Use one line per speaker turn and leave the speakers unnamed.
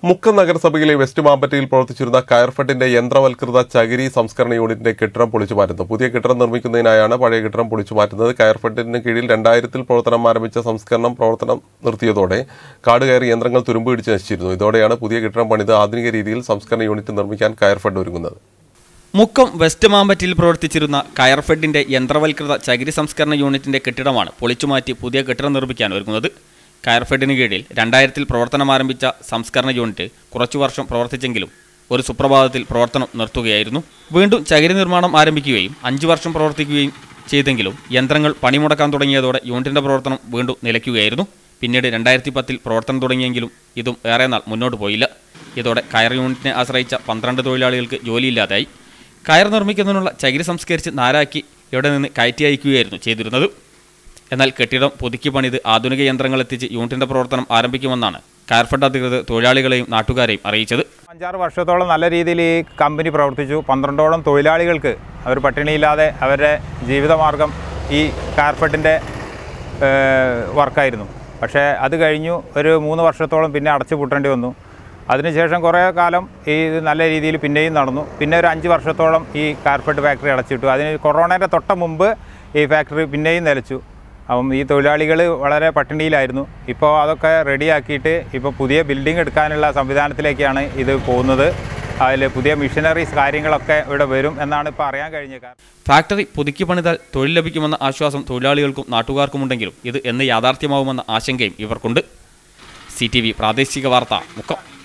മുക്കം നഗരസഭയിലെ വെസ്റ്റ് മാമ്പറ്റയിൽ പ്രവർത്തിച്ചിരുന്ന കയർഫെഡിന്റെ യന്ത്രവൽകൃത ചകിരി സംസ്കരണ യൂണിറ്റിന്റെ കെട്ടിടം പൊളിച്ചു മാറ്റുന്നു പുതിയ കെട്ടിടം നിർമ്മിക്കുന്നതിനായാണ് പഴയ കെട്ടിടം പൊളിച്ചു മാറ്റുന്നത് കയർഫെഡിന് കീഴിൽ രണ്ടായിരത്തിൽ പ്രവർത്തനം ആരംഭിച്ച സംസ്കരണം പ്രവർത്തനം നിർത്തിയതോടെ കാട് കയറി യന്ത്രങ്ങൾ തുരുമ്പ് പിടിച്ച് നശിച്ചിരുന്നു ഇതോടെയാണ് പുതിയ കെട്ടിടം പണിത് ആധുനിക രീതിയിൽ സംസ്കരണ യൂണിറ്റ് നിർമ്മിക്കാൻ കയർഫെഡ് ഒരുങ്ങുന്നത്
മുക്കം വെസ്റ്റ് മാമ്പറ്റിൽ പ്രവർത്തിച്ചിരുന്ന കയർഫെഡിന്റെ യന്ത്രവൽകൃത ചകിരി സംസ്കരണ യൂണിറ്റിന്റെ കെട്ടിടമാണ് പൊളിച്ചുമാറ്റി പുതിയ കെട്ടിടം നിർമ്മിക്കാൻ ഒരുങ്ങുന്നത് കയർഫെഡിന് കീഴിൽ രണ്ടായിരത്തിൽ പ്രവർത്തനം ആരംഭിച്ച സംസ്കരണ യൂണിറ്റ് കുറച്ചു വർഷം പ്രവർത്തിച്ചെങ്കിലും ഒരു സുപ്രഭാതത്തിൽ പ്രവർത്തനം നിർത്തുകയായിരുന്നു വീണ്ടും ചകിരി നിർമ്മാണം ആരംഭിക്കുകയും അഞ്ചു വർഷം പ്രവർത്തിക്കുകയും ചെയ്തെങ്കിലും യന്ത്രങ്ങൾ പണിമുടക്കാൻ തുടങ്ങിയതോടെ യൂണിറ്റിന്റെ പ്രവർത്തനം വീണ്ടും നിലയ്ക്കുകയായിരുന്നു പിന്നീട് രണ്ടായിരത്തി പത്തിൽ പ്രവർത്തനം തുടങ്ങിയെങ്കിലും ഇതും ഏറെ നാൾ മുന്നോട്ട് പോയില്ല ഇതോടെ കയർ യൂണിറ്റിനെ ആശ്രയിച്ച പന്ത്രണ്ട് തൊഴിലാളികൾക്ക് ജോലിയില്ലാതായി കയർ നിർമ്മിക്കുന്നതിനുള്ള ചകിരി സംസ്കരിച്ച് നാരാക്കി ഇവിടെ നിന്ന് കയറ്റി അയക്കുകയായിരുന്നു ചെയ്തിരുന്നത് എന്നാൽ കെട്ടിടം പുതുക്കി പണിത് ആധുനിക യന്ത്രങ്ങൾ എത്തിച്ച് യൂണിറ്റിന്റെ പ്രവർത്തനം ആരംഭിക്കുമെന്നാണ് കയർഫെഡ് അധികൃതർ തൊഴിലാളികളെയും നാട്ടുകാരെയും അറിയിച്ചത്
അഞ്ചാറ് വർഷത്തോളം നല്ല രീതിയിൽ ഈ കമ്പനി പ്രവർത്തിച്ചു പന്ത്രണ്ടോളം തൊഴിലാളികൾക്ക് അവർ പട്ടിണിയില്ലാതെ അവരുടെ ജീവിതമാർഗം ഈ കാർപ്പറ്റിൻ്റെ വർക്കായിരുന്നു പക്ഷേ അത് കഴിഞ്ഞു ഒരു മൂന്ന് വർഷത്തോളം പിന്നെ അടച്ചു പൂട്ടേണ്ടി വന്നു അതിനുശേഷം കുറേ കാലം ഈ ഇത് നല്ല രീതിയിൽ പിന്നെയും നടന്നു പിന്നെ ഒരു അഞ്ച് വർഷത്തോളം ഈ കാർപ്പറ്റ് ഫാക്ടറി അടച്ചിട്ടു അതിന് കൊറോണയുടെ തൊട്ട മുമ്പ് ഈ ഫാക്ടറി പിന്നെയും നിലച്ചു അപ്പം ഈ തൊഴിലാളികൾ വളരെ പട്ടിണിയിലായിരുന്നു ഇപ്പോൾ അതൊക്കെ റെഡിയാക്കിയിട്ട് ഇപ്പോൾ പുതിയ ബിൽഡിംഗ് എടുക്കാനുള്ള സംവിധാനത്തിലേക്കാണ് ഇത് പോകുന്നത് അതിൽ പുതിയ മിഷനറീസ് കാര്യങ്ങളൊക്കെ ഇവിടെ വരും എന്നാണ് ഇപ്പോൾ അറിയാൻ കഴിഞ്ഞത്
ഫാക്ടറി പുതുക്കി പണിതാൽ തൊഴിൽ ലഭിക്കുമെന്ന ആശ്വാസം തൊഴിലാളികൾക്കും നാട്ടുകാർക്കുമുണ്ടെങ്കിലും ഇത് എന്ന് യാഥാർത്ഥ്യമാവുമെന്ന ആശങ്കയും ഇവർക്കുണ്ട് സി ടി വി പ്രാദേശിക വാർത്ത മുക്കം